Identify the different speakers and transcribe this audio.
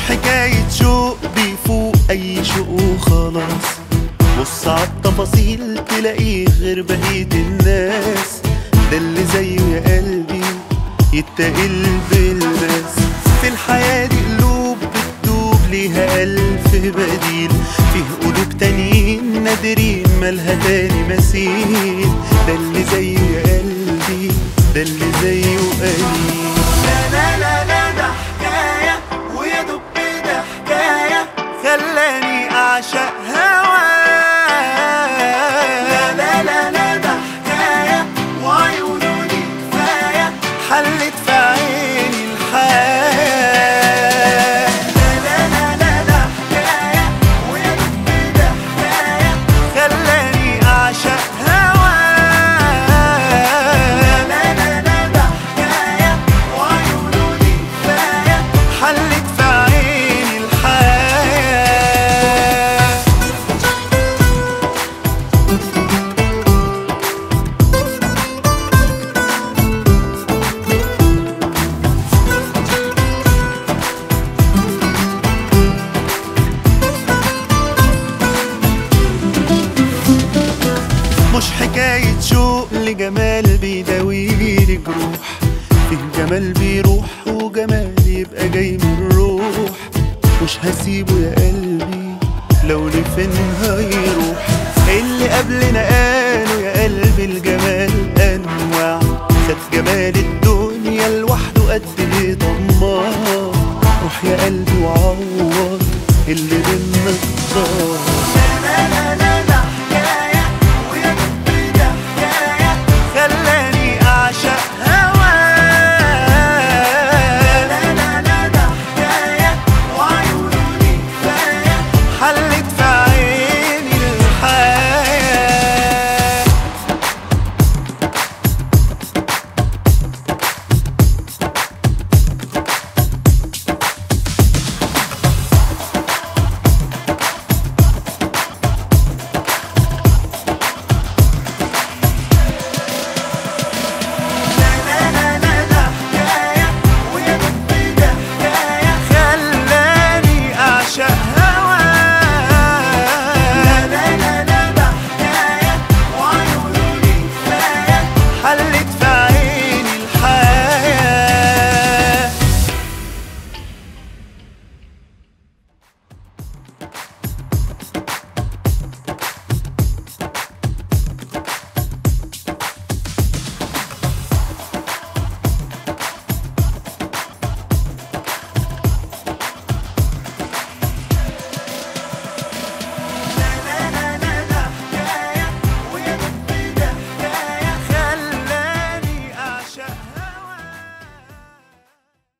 Speaker 1: حكاية شوق بيفوق أي شوق وخلاص بص عالتفاصيل تلاقيه غير بقية الناس ده اللي زيه يا قلبي يتقل بالبس في الحياة دي قلوب بتدوب ليها ألف بديل فيه قلوب تانيين نادرين مالها تاني مثيل ده اللي زيه يا قلبي ده اللي زيه قليل لا لا لا لا ده حكاية ويا دب ده حكاية خلاني أعشق هواه لا لا لا لا ده حكاية وعيونه دي كفاية حلت في عيني الحياة لا لا لا لا ده حكاية ويا دب ده حكاية خلاني أعشق هواه لا لا لا لا ده حكاية وعيونه دي كفاية حلت في عيني الحياة مش حكاية شوق لجمال بيداويلي جروح فيه جمال بيروح وجمال يبقى جاي من الروح مش هسيبه يا قلبي لو لفين هي